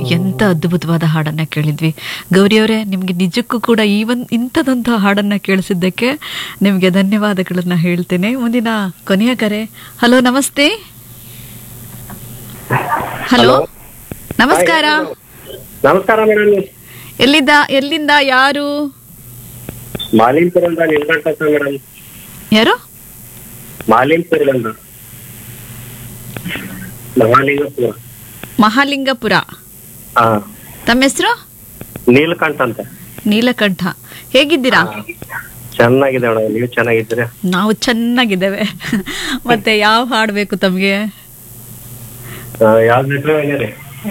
ಎಂತ ಅದ್ಭುತವಾದ ಹಾಡನ್ನ ಕೇಳಿದ್ವಿ ಗೌರಿ ಅವರೇ ನಿಮ್ಗೆ ನಿಜಕ್ಕೂ ಕೂಡ ಈ ಒಂದು ಇಂಥದೊಂದು ಹಾಡನ್ನ ಕೇಳಿಸಿದ್ದಕ್ಕೆ ನಿಮಗೆ ಧನ್ಯವಾದಗಳನ್ನ ಹೇಳ್ತೇನೆ ಮುಂದಿನ ಕೊನೆಯ ಕರೆ ಹಲೋ ನಮಸ್ತೆ ಹಲೋ ನಮಸ್ಕಾರ ನಮಸ್ಕಾರ ಮೇಡಮ್ ಎಲ್ಲಿದ್ದ ಎಲ್ಲಿಂದ ಯಾರು ಮಾಲಿಂಪುರದಿಂದ ನಿಲ್ಗಂಟ ಮೇಡಮ್ ಯಾರು ಮಾಲಿಂಪುರದಿಂದ ಮಹಾಲಿಂಗಪುರ ಮಹಾಲಿಂಗಪುರ ಹಾ ತಮ್ಮ ಹೆಸರು ನೀಲಕಂಠ ಅಂತ ನೀಲಕಂಠ ಹೇಗಿದ್ದೀರಾ ಚೆನ್ನಾಗಿದೆ ಮೇಡಮ್ ನೀವು ಚೆನ್ನಾಗಿದ್ದೀರಾ ನಾವು ಚೆನ್ನಾಗಿದ್ದೇವೆ ಮತ್ತೆ ಯಾವ ಹಾಡ್ಬೇಕು ತಮ್ಗೆ ಆ, ಯಾವ್ದು ಹೆಸರು ಏನಿದೆ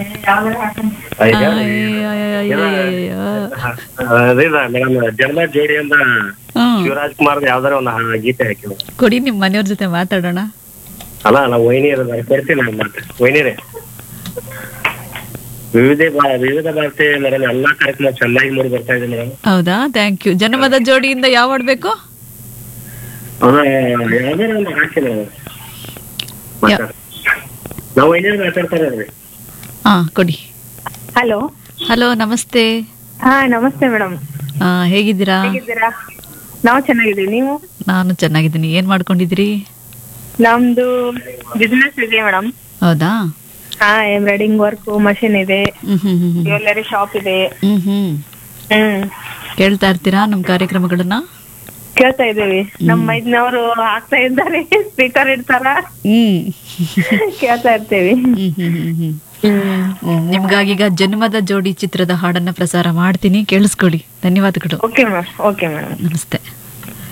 ಮೇಡಮ್ ಜನ್ಮ ಜೋಡಿ ಅಂತ ಹ್ಮ್ ಶಿವರಾಜ್ ಕುಮಾರ್ ಯಾವ್ದಾರ ಒಂದು ಹಾ- ಗೀತೆ ಹಾಕಿ madam. ಕೊಡಿ ನಿಮ್ ಮನೆಯವ್ರ ಜೊತೆ ಮಾತಾಡೋಣ ಅಲ್ಲ ನಾವು ವೈನಿ ಇರೋದು ಕೊಡ್ತೀನಿ ನಾನು ಮತ್ತೆ ವೈನಿರೇ ವಿವಿಧ ಭಾ- ವಿವಿಧ ಭಾರತಿ ಮೇಡಮ್ ಎಲ್ಲಾ ಕಾರ್ಯಕ್ರಮ ಚೆನ್ನಾಗಿ ಮೂಡಿ ಬರ್ತಾ ಇದೆ ಮೇಡಮ್ ಹೌದಾ ಥ್ಯಾಂಕ್ ಯು ಜನ್ಮದ ಜೋಡಿಯಿಂದ ಯಾವ ಹಾಡ್ಬೇಕು ಅದ ಯಾವ್ದಾರ ಒಂದು ಹಾಕಿ ಮೇಡಮ್ ಮಾತಾಡ ನಾವು ವೈನಿ ಮಾತಾಡ್ತಾರೆ ನೋಡ್ರಿ ಹಾ ಕೊಡಿ ಹಲೋ ಹಲೋ ನಮಸ್ತೆ ಹಾ ನಮಸ್ತೆ ಮೇಡಮ್ ಆ, ಹೇಗಿದ್ದೀರಾ ಹೇಗಿದ್ದೀರಾ ನಾವು ಚೆನ್ನಾಗಿದ್ದೀವಿ ನೀವು ನಾನು ಚೆನ್ನಾಗಿದ್ದೀನಿ ಏನ್ ಮಾಡ್ಕೊಂಡಿದ್ದೀರಿ ನಮ್ದು ಬಿಸ್ನೆಸ್ ಇದೆ ಮೇಡಮ್ ಹೌದಾ ಹಾ ಎಂಬ್ರಾಯ್ಡಿಂಗ್ ವರ್ಕ್ ಮಷಿನ್ ಇದೆ ಹ್ಮ್ ಹ್ಮ್ ಹ್ಮ್ ಹ್ಮ್. ಜ್ಯುವೆಲ್ಲರಿ ಶಾಪ್ ಇದೆ ಹ್ಮ್ ಹ್ಮ್ ಹ್ಮ್ ಕೇಳ್ತಾ ಇರ್ತೀರಾ ನಮ್ ಕಾರ್ಯಕ್ರಮಗಳನ್ನ ಕೇಳ್ತಾ ಇದ್ದೀವಿ ನಮ್ಮ ಮೈದ್ನವರು ಹಾಕ್ತಾ ಇದ್ದಾರೆ ಸ್ಪೀಕರ್ ಇಡ್ತಾರ ಹ್ಮ್ ಕೇಳ್ತಾ ಇರ್ತೀವಿ ಹ್ಮ್ ಹ್ಮ್ ಹ್ಮ್ ಹ್ಮ್ ಹ್ಮ್. ನಿಮ್ಗಾಗೀಗ ಜನ್ಮದ ಜೋಡಿ ಚಿತ್ರದ ಹಾಡನ್ನ ಪ್ರಸಾರ ಮಾಡ್ತೀನಿ ಕೇಳಿಸ್ಕೊಳ್ಳಿ ಧನ್ಯವಾದಗಳು ಓಕೆ ಮೇಡಮ್ ಓಕೆ ಮೇಡಮ್ ನಮಸ್ತೆ